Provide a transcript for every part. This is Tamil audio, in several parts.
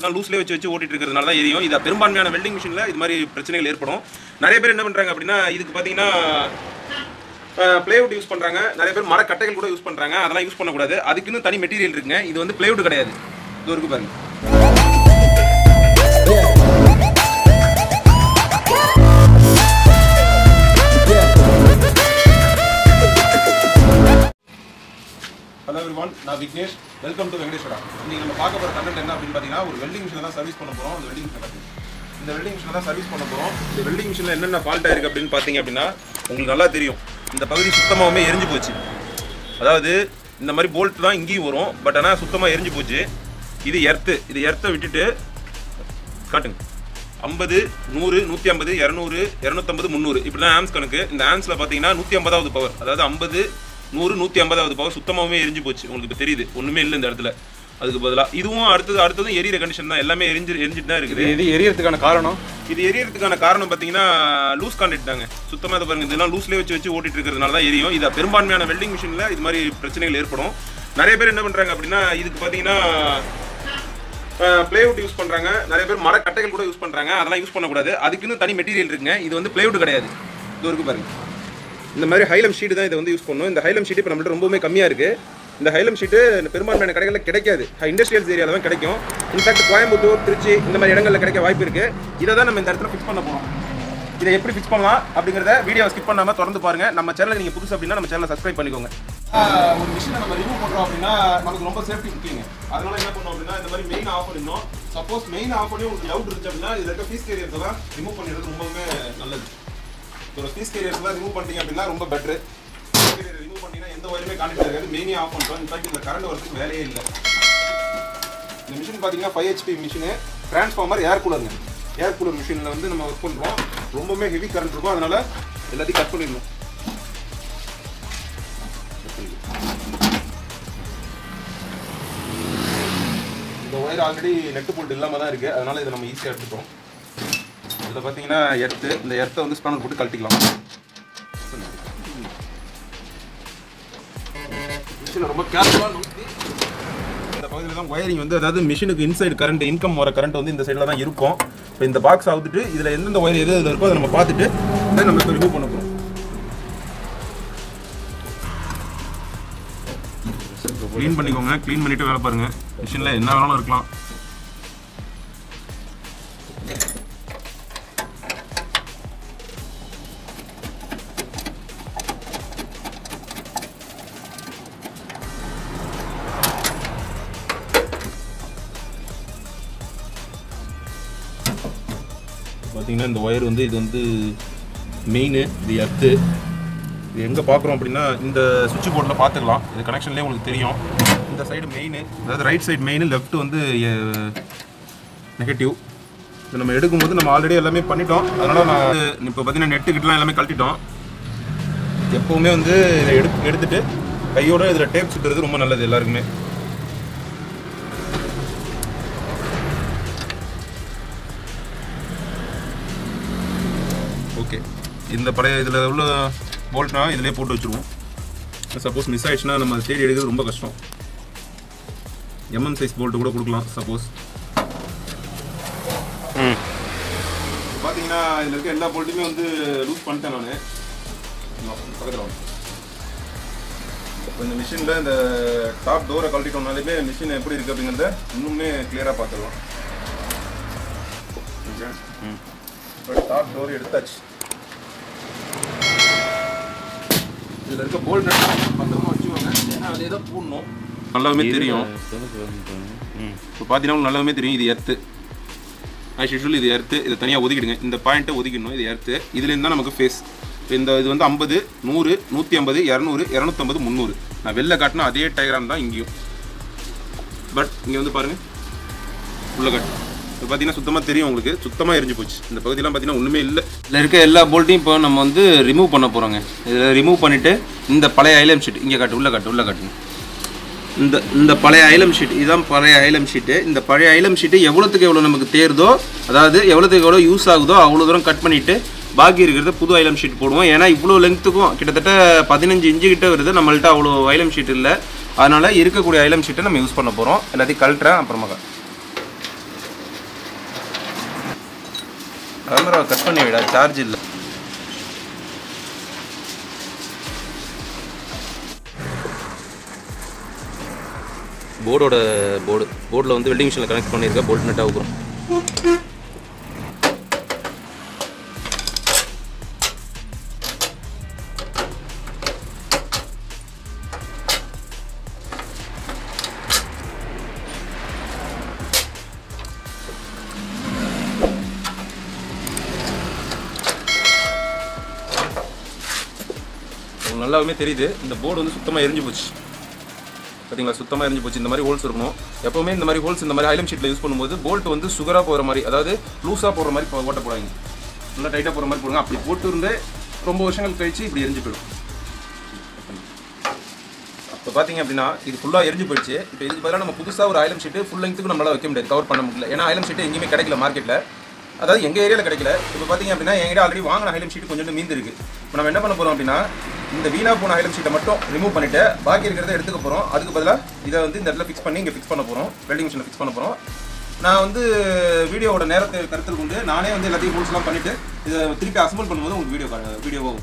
பார்ட்ஸ்லாம் லூஸ்லேயே வச்சு வச்சு ஓட்டிட்டு இருக்கிறதுனால தான் எரியும் இது பெரும்பான்மையான வெல்டிங் மிஷினில் இது மாதிரி பிரச்சனைகள் ஏற்படும் நிறைய பேர் என்ன பண்ணுறாங்க அப்படின்னா இதுக்கு பார்த்தீங்கன்னா பிளேவுட் யூஸ் பண்ணுறாங்க நிறைய பேர் மரக்கட்டைகள் கூட யூஸ் பண்ணுறாங்க அதெல்லாம் யூஸ் பண்ணக்கூடாது அதுக்குன்னு தனி மெட்டீரியல் இருக்குங்க இது வந்து பிளேவுட் கிடையாது இது இருக்கு பாருங்க ஹலோ எவ்ரிவான் நான் விக்னேஷ் வெல்கம் டு வெங்கடேஸ்வரா இன்னைக்கு நம்ம பார்க்க போகிற கண்டென்ட் என்ன அப்படின்னு பார்த்தீங்கன்னா ஒரு வெல்டிங் மிஷினை தான் சர்வீஸ் பண்ண போகிறோம் அந்த வெல்டிங் மிஷினை இந்த வெல்டிங் மிஷினை தான் சர்வீஸ் பண்ண போகிறோம் இந்த வெல்டிங் மிஷினில் என்னென்ன ஃபால்ட்டாக இருக்குது அப்படின்னு பார்த்தீங்க அப்படின்னா உங்களுக்கு நல்லா தெரியும் இந்த பகுதி சுத்தமாகவே எரிஞ்சு போச்சு அதாவது இந்த மாதிரி போல்ட் தான் இங்கேயும் வரும் பட் ஆனால் சுத்தமாக எரிஞ்சு போச்சு இது எர்த்து இது எர்த்தை விட்டுட்டு காட்டுங்க ஐம்பது நூறு நூற்றி ஐம்பது இரநூறு இரநூத்தம்பது முந்நூறு இப்படி தான் ஆம்ஸ் கணக்கு இந்த ஆம்ஸில் பார்த்தீங்கன்னா நூற்றி ஐம்பதாவது பவர் அதாவது ஐம்பது நூறு நூற்றி ஐம்பதாவது பவர் சுத்தமாகவே எரிஞ்சு போச்சு உங்களுக்கு இப்போ தெரியுது ஒன்றுமே இல்லை இந்த இடத்துல அதுக்கு பதிலாக இதுவும் அடுத்தது அடுத்ததும் எரியிற கண்டிஷன் தான் எல்லாமே எரிஞ்சு எரிஞ்சிட்டு தான் இருக்குது இது எரியறதுக்கான காரணம் இது எரியறதுக்கான காரணம் பார்த்தீங்கன்னா லூஸ் கான்டெக்ட் தாங்க சுத்தமாக இதை பாருங்க இதெல்லாம் லூஸ்லேயே வச்சு வச்சு ஓட்டிட்டு இருக்கிறதுனால தான் எரியும் இது பெரும்பான்மையான வெல்டிங் மிஷினில் இது மாதிரி பிரச்சனைகள் ஏற்படும் நிறைய பேர் என்ன பண்ணுறாங்க அப்படின்னா இதுக்கு பார்த்தீங்கன்னா பிளேவுட் யூஸ் பண்ணுறாங்க நிறைய பேர் மரக்கட்டைகள் கூட யூஸ் பண்ணுறாங்க அதெல்லாம் யூஸ் பண்ணக்கூடாது அதுக்குன்னு தனி மெட்டீரியல் இருக்குங்க இது வந்து பிளேவுட் கிடையாது இது இருக்கு பாருங்க இந்த மாதிரி ஹைலம் ஷீட் தான் இதை வந்து யூஸ் பண்ணணும் இந்த ஹைலம் ஷீட் இப்போ நம்மள்ட்ட ரொம்பவுமே கம்மியாக இருக்குது இந்த ஹைலம் ஷீட்டு பெரும்பான்மையான கடைகளில் கிடைக்காது இண்டஸ்ட்ரியல்ஸ் ஏரியாவில் தான் கிடைக்கும் இன்ஃபேக்ட் கோயம்புத்தூர் திருச்சி இந்த மாதிரி இடங்களில் கிடைக்க வாய்ப்பு இருக்குது இதை தான் நம்ம இந்த இடத்துல ஃபிக்ஸ் பண்ண போகிறோம் இதை எப்படி ஃபிக்ஸ் பண்ணலாம் அப்படிங்கிறத வீடியோ ஸ்கிப் பண்ணாமல் திறந்து பாருங்க நம்ம சேனல் நீங்கள் புதுசு அப்படின்னா நம்ம சேனலை சப்ஸ்கிரைப் பண்ணிக்கோங்க ஒரு மிஷினை நம்ம ரிமூவ் பண்ணுறோம் அப்படின்னா நமக்கு ரொம்ப சேஃப்டி முக்கியங்க அதனால என்ன பண்ணோம் அப்படின்னா இந்த மாதிரி மெயின் ஆஃப் பண்ணிடணும் சப்போஸ் மெயின் ஆஃப் பண்ணி உங்களுக்கு டவுட் இருந்துச்சு அப்படின்னா இதில் இருக்க ஃபீஸ் கேரியர்ஸ் எல்லாம் ரிமூவ் பண்ணிடுறது ரொம்பவுமே நல்லது ஒரு ஃபீஸ் கேரியர்ஸ் எல்லாம் ரிமூவ் பண்ணிட்டீங்க அப்படின்னா ரொம்ப பெட்ரு கேரியர் ரிமூவ் பண்ணிங்கன்னா எந்த ஒயருமே கான்டெக்ட் இருக்காது மெயினே ஆஃப் பண்ணுறோம் இன்ஃபேக்ட் இதில் கரண்ட் வரதுக்கு வேலையே இல்லை இந்த மிஷின் பார்த்தீங்கன்னா five HP machine transformer air கூலருங்க ஏர் கூலர் மிஷினில் வந்து நம்ம ஒர்க் பண்ணுறோம் ரொம்பவுமே ஹெவி கரண்ட் இருக்கும் அதனால எல்லாத்தையும் கட் பண்ணிடணும் இந்த ஒயர் ஆல்ரெடி நெட்டு போல்ட் இல்லாமல் தான் இருக்குது அதனால இதை நம்ம ஈஸியாக எடுத்துட்டோம் இதில் பார்த்தீங்கன்னா எர்த்து இந்த எர்த்தை வந்து ஸ்பேனர் போட்டு கழட்டிக்கலாம் மிஷினை ரொம்ப கேர்ஃபுல்லாக நோக்கி இந்த பகுதியில் தான் ஒயரிங் வந்து அதாவது மிஷினுக்கு இன்சைடு கரண்ட் இன்கம் வர கரண்ட் வந்து இந்த சைடில் தான் இருக்கும் இப்போ இந்த பாக்ஸ் அவுத்துட்டு இதில் எந்தெந்த ஒயர் எது எது இருக்கோ அதை நம்ம பார்த்துட்டு then நம்ம இப்போ ரிமூவ் பண்ண போகிறோம் க்ளீன் பண்ணிக்கோங்க க்ளீன் பண்ணிட்டு வேலை பாருங்க மிஷினில் என்ன வேணாலும் இருக்கலாம் பார்த்தீங்கன்னா இந்த ஒயர் வந்து இது வந்து மெயின் இது எர்த்து இது எங்கே பார்க்குறோம் அப்படின்னா இந்த சுவிட்ச் போர்டில் பார்த்துக்கலாம் இது கனெக்ஷன்லேயே உங்களுக்கு தெரியும் இந்த சைடு மெயின் அதாவது ரைட் சைடு மெயின் லெஃப்ட் வந்து நெகட்டிவ் இது நம்ம எடுக்கும்போது நம்ம ஆல்ரெடி எல்லாமே பண்ணிட்டோம் அதனால் நான் இப்போ பார்த்தீங்கன்னா நெட்டுக்கிட்டலாம் எல்லாமே கழட்டிட்டோம் எப்போவுமே வந்து இதை எடு எடுத்துட்டு கையோட இதில் டேப் சுட்டுறது ரொம்ப நல்லது எல்லாருக்குமே ஓகே இந்த பழைய இதில் உள்ள போல்ட்னா இதிலே போட்டு வச்சுருவோம் சப்போஸ் மிஸ் ஆயிடுச்சுன்னா நம்ம அதை தேடி எடுக்கிறது ரொம்ப கஷ்டம் எம்எம் சைஸ் போல்ட்டு கூட கொடுக்கலாம் சப்போஸ் பார்த்தீங்கன்னா இதில் இருக்க எல்லா போல்ட்டுமே வந்து லூஸ் பண்ணிட்டேன் நான் பக்கத்தில் வாங்க இப்போ இந்த மிஷினில் இந்த டாப் டோரை கழட்டிட்டோம்னாலுமே மிஷின் எப்படி இருக்குது அப்படிங்கிறத இன்னுமே கிளியராக பார்த்துக்கலாம் ஓகே இப்போ டாப் டோர் எடுத்தாச்சு இதில் இருக்க போல்ட் பத்திரமா வச்சுக்கோங்க ஏன்னா அதே தான் போடணும் நல்லாவே தெரியும் இப்போ பார்த்தீங்கன்னா உங்களுக்கு நல்லாவே தெரியும் இது எர்த்து ஆஸ் யூஷுவல் இது எர்த்து இதை தனியாக ஒதுக்கிடுங்க இந்த பாயிண்ட்டை ஒதுக்கிடணும் இது எர்த்து இதுலேருந்து தான் நமக்கு ஃபேஸ் இப்போ இந்த இது வந்து ஐம்பது நூறு நூற்றி ஐம்பது இரநூறு இரநூத்தம்பது முந்நூறு நான் வெளில காட்டினா அதே டயக்ராம் தான் இங்கேயும் பட் இங்கே வந்து பாருங்கள் உள்ள கட் இப்போ பார்த்தீங்கன்னா சுத்தமாக தெரியும் உங்களுக்கு சுத்தமாக எரிஞ்சு போச்சு இந்த பகுதியெல்லாம் பார்த்தீங்கன்னா ஒன்றுமே இல்லை இதில் இருக்க எல்லா போல்ட்டையும் இப்போ நம்ம வந்து ரிமூவ் பண்ண போகிறோங்க இதில் ரிமூவ் பண்ணிவிட்டு இந்த பழைய ஐலம் ஷீட் இங்கே காட்டு உள்ளே காட்டு உள்ளே காட்டுங்க இந்த இந்த பழைய ஐலம் ஷீட் இதுதான் பழைய ஐலம் ஷீட்டு இந்த பழைய ஐலம் ஷீட்டு எவ்வளோத்துக்கு எவ்வளோ நமக்கு தேருதோ அதாவது எவ்வளோத்துக்கு எவ்வளோ யூஸ் ஆகுதோ அவ்வளோ தூரம் கட் பண்ணிவிட்டு பாக்கி இருக்கிறத புது ஐலம் ஷீட் போடுவோம் ஏன்னா இவ்வளோ லெங்க்த்துக்கும் கிட்டத்தட்ட பதினஞ்சு இன்ச்சு கிட்ட வருது நம்மள்ட்ட அவ்வளோ ஐலம் ஷீட் இல்லை அதனால் இருக்கக்கூடிய ஐலம் ஷீட்டை நம்ம யூஸ் பண்ண போகிறோம் எல்லாத்தையும் கழட்டுறேன் அப்புறமா கேமரா கட் பண்ணி விடா சார்ஜ் இல்லை போர்டோட போர்டு போர்டில் வந்து வெல்டிங் மிஷினில் கனெக்ட் பண்ணியிருக்கேன் போல்ட் நெட்டாக அவுக்குறோம் உங்களுக்கு நல்லாவே தெரியுது இந்த போர்டு வந்து சுத்தமாக எரிஞ்சு போச்சு பார்த்தீங்களா சுத்தமாக எரிஞ்சு போச்சு இந்த மாதிரி ஹோல்ஸ் இருக்கணும் எப்போவுமே இந்த மாதிரி ஹோல்ஸ் இந்த மாதிரி ஹைலம் ஷீட்டில் யூஸ் பண்ணும்போது போல்ட் வந்து சுகராக போகிற மாதிரி அதாவது லூஸாக போகிற மாதிரி போ- ஓட்ட போடாதீங்க நல்லா டைட்டாக போகிற மாதிரி போடுங்க அப்படி போட்டு இருந்து ரொம்ப வருஷங்கள் கழிச்சு இப்படி எரிஞ்சு போயிடும் இப்போ பார்த்தீங்க அப்படின்னா இது ஃபுல்லாக எரிஞ்சு போயிடுச்சு இப்போ இதுக்கு பதிலாக நம்ம புதுசாக ஒரு ஐலம் ஷீட்டு ஃபுல் லெங்த்துக்கு நம்மளால வைக்க முடியாது கவர் பண்ண முடியல ஏன்னா ஐலம் ஷீட்டு எங்கேயுமே கிடைக்கல மார்க்கெட்டில் அதாவது எங்கள் ஏரியாவில் கிடைக்கல இப்போ பார்த்தீங்க அப்படின்னா எங்கிட்ட ஆல்ரெடி வாங்கின ஐலம் ஷீட்டு கொஞ்சம் மீந்து இருக்கு இப்போ நம்ம என்ன பண்ண போகிறோம் அப்படின்னா இந்த வீணா போன ஐலம் ஷீட்டை மட்டும் ரிமூவ் பண்ணிட்டு பாக்கி இருக்கிறத எடுத்துக்க போகிறோம் அதுக்கு பதிலாக இதை வந்து இந்த இடத்துல ஃபிக்ஸ் பண்ணி இங்கே ஃபிக்ஸ் பண்ண போகிறோம் வெல்டிங் மிஷினில் ஃபிக்ஸ் பண்ண போகிறோம் நான் வந்து வீடியோவோட நேரத்தை கருத்தில் கொண்டு நானே வந்து எல்லாத்தையும் ரூல்ஸ்லாம் பண்ணிட்டு இதை திருப்பி அசம்பிள் பண்ணும்போது உங்களுக்கு வீடியோ வீடியோவாகும்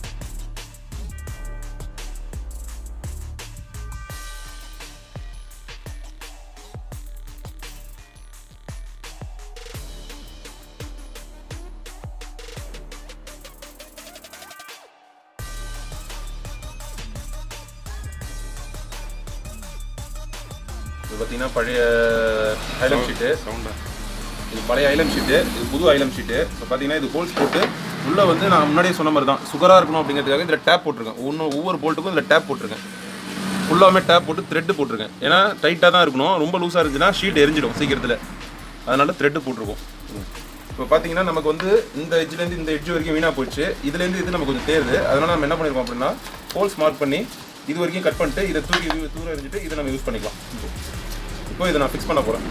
இது பார்த்தீங்கன்னா பழைய ஹைலம் ஷீட்டு இது பழைய ஐலம் ஷீட்டு இது புது ஐலம் ஷீட்டு இப்போ பார்த்தீங்கன்னா இது ஹோல்ஸ் போட்டு உள்ளே வந்து நான் முன்னாடியே சொன்ன மாதிரி தான் சுகராக இருக்கணும் அப்படிங்கிறதுக்காக இதில் டேப் போட்டிருக்கேன் ஒன்று ஒவ்வொரு போல்ட்டுக்கும் இதில் டேப் போட்டிருக்கேன் ஃபுல்லாமே டேப் போட்டு த்ரெட்டு போட்டிருக்கேன் ஏன்னா டைட்டாக தான் இருக்கணும் ரொம்ப லூஸாக இருந்துச்சுன்னா ஷீட் எரிஞ்சிடும் சீக்கிரத்தில் அதனால த்ரெட்டு போட்டிருக்கோம் இப்போ பார்த்தீங்கன்னா நமக்கு வந்து இந்த எட்ஜ்லேருந்து இந்த எட்ஜ் வரைக்கும் வீணாக போயிடுச்சு இதுலேருந்து இது நமக்கு கொஞ்சம் தேருது அதனால நம்ம என்ன பண்ணிருக்கோம் அப்படின்னா ஹோல்ஸ் மார்க் பண்ணி இது வரைக்கும் கட் பண்ணிட்டு இதை தூக்கி இது தூரம் எரிஞ்சிட்டு இதை நம்ம யூஸ் பண்ணிக்கலாம் இப்போ இதை நான் ஃபிக்ஸ் பண்ண போகிறேன்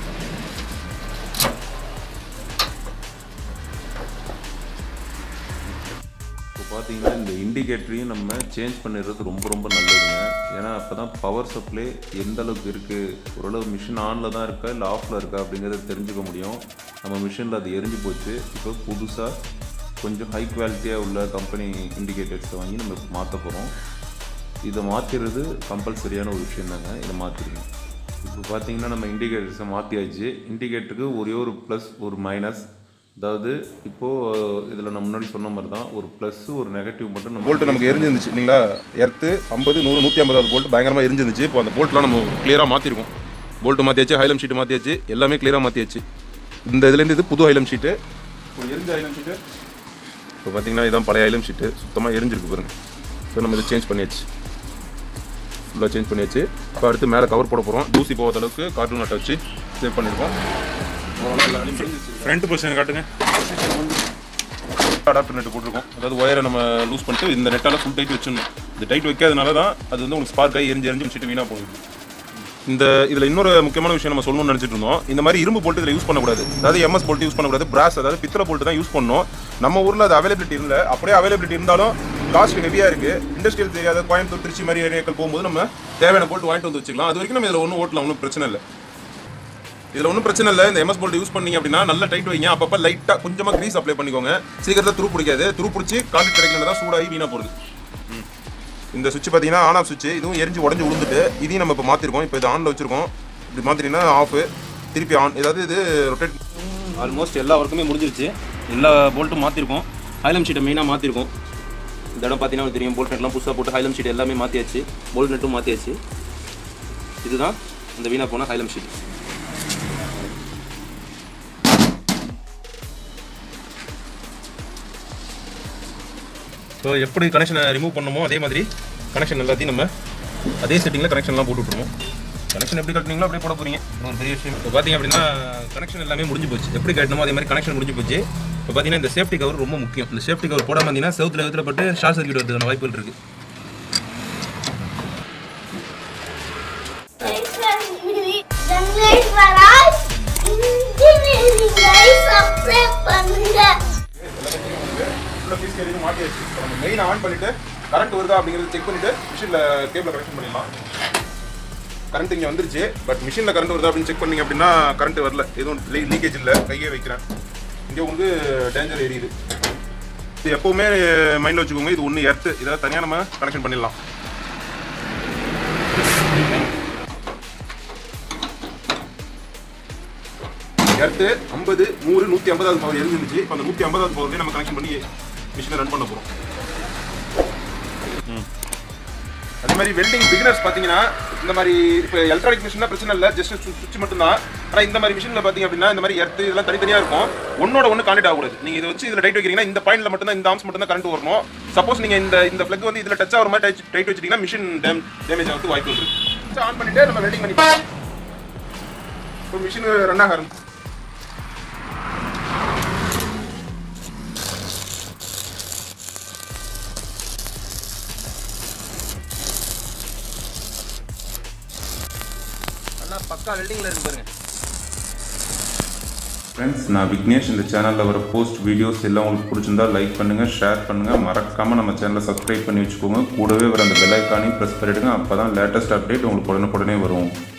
இப்போ பார்த்தீங்கன்னா இந்த இண்டிகேட்டரையும் நம்ம சேஞ்ச் பண்ணிடுறது ரொம்ப ரொம்ப நல்லதுங்க ஏன்னா அப்போ தான் பவர் சப்ளை எந்த அளவுக்கு இருக்குது ஓரளவு மிஷின் ஆனில் தான் இருக்கா இல்லை ஆஃபில் இருக்கா அப்படிங்கிறத தெரிஞ்சுக்க முடியும் நம்ம மிஷினில் அது எரிஞ்சு போச்சு இப்போ புதுசாக கொஞ்சம் ஹை குவாலிட்டியாக உள்ள கம்பெனி இண்டிகேட்டர்ஸை வாங்கி நம்ம மாற்ற போகிறோம் இதை மாற்றிடுறது கம்பல்சரியான ஒரு விஷயம் தாங்க இதை மாற்றிடுங்க இப்போ பார்த்தீங்கன்னா நம்ம இண்டிகேட்டர்ஸை மாற்றியாச்சு இண்டிகேட்டருக்கு ஒரே ஒரு ப்ளஸ் ஒரு மைனஸ் அதாவது இப்போது இதில் நான் முன்னாடி சொன்ன மாதிரி தான் ஒரு ப்ளஸ் ஒரு நெகட்டிவ் மட்டும் நம்ம போல்ட் நமக்கு எரிஞ்சிருந்துச்சு இல்லைங்களா எர்த்து ஐம்பது நூறு நூற்றி ஐம்பதாவது போல்ட் பயங்கரமாக எரிஞ்சிருந்துச்சு இப்போ அந்த போல்ட்லாம் நம்ம கிளியராக மாற்றிருக்கோம் போல்ட்டு மாற்றியாச்சு ஹைலம் ஷீட்டு மாற்றியாச்சு எல்லாமே கிளியராக மாற்றியாச்சு இந்த இதுலேருந்து இது புது ஹைலம் ஷீட்டு இப்போ எரிஞ்ச ஹைலம் ஷீட்டு இப்போ பார்த்தீங்கன்னா இதான் பழைய ஹைலம் ஷீட்டு சுத்தமாக எரிஞ்சிருக்கு பாருங்க ஸோ நம்ம இதை சேஞ்ச் பண்ணியாச்சு ஃபுல்லாக சேஞ்ச் பண்ணியாச்சு இப்போ அடுத்து மேலே கவர் போட போகிறோம் தூசி போகாத அளவுக்கு கார்ட்டூன் நட்டை வச்சு சேவ் பண்ணியிருக்கோம் ஃப்ரண்ட் பொசிஷன் காட்டுங்க அடாப்டர் நெட் போட்டிருக்கோம் அதாவது ஒயரை நம்ம லூஸ் பண்ணிட்டு இந்த நெட்டால ஃபுல் டைட் வச்சிடணும் இந்த டைட் வைக்காதனால தான் அது வந்து உங்களுக்கு ஸ்பார்க் ஆகி எரிஞ்சு எரிஞ்சு வச்சுட்டு வீணாக போகுது இந்த இதில் இன்னொரு முக்கியமான விஷயம் நம்ம சொல்லணும்னு நினச்சிட்டு இருந்தோம் இந்த மாதிரி இரும்பு போல்ட் இதில் யூஸ் பண்ணக்கூடாது அதாவது எம்எஸ் போல்ட் யூஸ் பண்ணக்கூடாது பிராஸ் அதாவது பித்தளை போல்ட் தான் யூஸ் பண்ணணும் நம்ம ஊரில் அது அவைலபிலிட்டி இல்லை அப்படியே அவைலபிலிட்டி இருந்தாலும் காஸ்ட் ஹெவியாக இருக்குது இண்டஸ்ட்ரியல் தெரியாத கோயம்புத்தூர் திருச்சி மாதிரி ஏரியாக்கள் போகும்போது நம்ம தேவையான போல்ட் வாங்கிட்டு வந்து வச்சுக்கலாம் அது வரைக்கும் நம்ம இதில் ஒன்றும் ஓட்டலாம் ஒன்றும் பிரச்சனை இல்லை இதில் ஒன்றும் பிரச்சனை இல்லை இந்த எம்எஸ் போல்ட் யூஸ் பண்ணீங்க அப்படின்னா நல்லா டைட் வைங்க அப்பப்போ லைட்டாக கொஞ்சமாக க்ரீஸ் அப்ளை பண்ணிக்கோங்க சீக்கிரத்தில் துரு பிடிக்காது துரு பிடிச்சி கான்ட்ராக்ட் கிடைக்கலன்னா தான் சூடாகி வீணாக போகுது இந்த சுவிட்ச் பார்த்தீங்கன்னா ஆன் ஆஃப் சுவிட்ச் இதுவும் எரிஞ்சு உடஞ்சி விழுந்துட்டு இதையும் நம்ம இப்போ மாற்றிருக்கோம் இப்போ இது ஆனில் வச்சிருக்கோம் இப்படி மாற்றிட்டீங்கன்னா ஆஃப் திருப்பி ஆன் ஏதாவது இது ரொட்டேட் ஆல்மோஸ்ட் எல்லா ஒர்க்குமே முடிஞ்சிருச்சு எல்லா போல்ட்டும் மாற்றிருக்கோம் ஹைலம் ஷீட்டை மெயினாக மாற்றிருக்கோம் இந்த இடம் பார்த்தீங்கன்னா உங்களுக்கு தெரியும் போல்ட் நெட்லாம் புதுசாக போட்டு ஹைலம் ஷீட் எல்லாமே மாற்றியாச்சு போல்ட் நெட்டும் மாற்றியாச்சு இதுதான் இந்த வீணாக போன ஹைலம் ஷீட் ஸோ எப்படி கனெக்ஷனை ரிமூவ் பண்ணணுமோ அதே மாதிரி கனெக்ஷன் எல்லாத்தையும் நம்ம அதே செட்டிங்கில் கனெக்ஷன்லாம் போட்டு விட்ருவோம் கனெக்ஷன் எப்படி கட்டினீங்களோ அப்படியே போட போறீங்க இது ஒரு பெரிய விஷயம் இப்போ பார்த்தீங்க அப்படின்னா கனெக்ஷன் எல்லாமே முடிஞ்சு போச்சு எப்படி கட்டணுமோ அதே மாதிரி கனெக்ஷன் முடிஞ்சு போச்சு இப்போ பார்த்தீங்கன்னா இந்த சேஃப்டி கவர் ரொம்ப முக்கியம் இந்த சேஃப்டி கவர் போடாம இருந்தீங்கன்னா செவுத்துல எவுத்துல பட்டு ஷார்ட் சர்க்யூட் வரதுக்கான வாய்ப்புகள் இருக்குது ஜங்லேஷ் வராஜ் இன்ஜினியரிங் சப்ஸ்கிரைப் பண்ணுங்க உள்ள ஃபீஸ் கேரியும் மாட்டியாச்சு நம்ம மெயின் ஆன் பண்ணிட்டு கரண்ட் வருதா அப்படிங்கிறத செக் பண்ணிட்டு மிஷினில் கேபிள் கனெக்ஷன் பண்ணிடலாம் கரண்ட் இங்கே வந்துருச்சு பட் மிஷினில் கரண்ட் வருதா அப்படின்னு செக் பண்ணீங்க அப்படின்னா கரண்ட் வரல எதுவும் லீக்கேஜ் இல்லை கையே வைக்கிறேன் இங்கே உங்களுக்கு டேஞ்சர் எரியுது இது எப்பவுமே மைண்டில் வச்சுக்கோங்க இது ஒன்று எர்த்து இதை தனியாக நம்ம கனெக்ஷன் பண்ணிடலாம் எர்த்து ஐம்பது நூறு நூற்றி ஐம்பதாவது பவர் இருந்துச்சு இப்போ அந்த நூற்றி ஐம்பதாவது பவர்லேயே நம்ம கனெக்ஷன் பண்ணி மிஷினை ரன் பண்ண போகிறோம் அதே மாதிரி வெல்டிங் பிகினர்ஸ் பார்த்தீங்கன்னா இந்த மாதிரி இப்போ எலக்ட்ரானிக் மிஷினா பிரச்சனை இல்லை ஜஸ்ட் சுவிட்ச் மட்டும்தான் ஆனால் இந்த மாதிரி மிஷினில் பார்த்தீங்க அப்படின்னா இந்த மாதிரி எர்த்து இதெல்லாம் தனித்தனியாக இருக்கும் ஒன்னோட ஒன்று கான்டெக்ட் ஆகக்கூடாது நீங்கள் இதை வச்சு இதில் டைட் வைக்கிறீங்கன்னா இந்த பாயிண்ட்ல மட்டும் இந்த ஆம்ஸ் மட்டும் தான் கரண்ட் வரணும் சப்போஸ் நீங்கள் இந்த இந்த ஃப்ளக் வந்து இதில் டச் ஆகிற மாதிரி டைட் டைட் வச்சிட்டீங்கன்னா மிஷின் டேம் டேமேஜ் ஆகிறது வாய்ப்பு இருக்கு ஆன் பண்ணிட்டு நம்ம வெல்டிங் பண்ணி இப்போ மிஷின் ரன் ஆக ஆரம்பிச்சு அண்ணா பக்கா வெல்டிங்கில் இருக்கு பாருங்க ஃப்ரெண்ட்ஸ் நான் விக்னேஷ் இந்த சேனலில் வர போஸ்ட் வீடியோஸ் எல்லாம் உங்களுக்கு பிடிச்சிருந்தா லைக் பண்ணுங்கள் ஷேர் பண்ணுங்கள் மறக்காமல் நம்ம சேனலை சப்ஸ்கிரைப் பண்ணி வச்சுக்கோங்க கூடவே வர அந்த பெல் ஐக்கானையும் ப்ரெஸ் பண்ணிவிடுங்க அப்போ தான் லேட்டஸ்ட் அப்டேட் உங்களுக்கு உடனுக்குடனே வரும்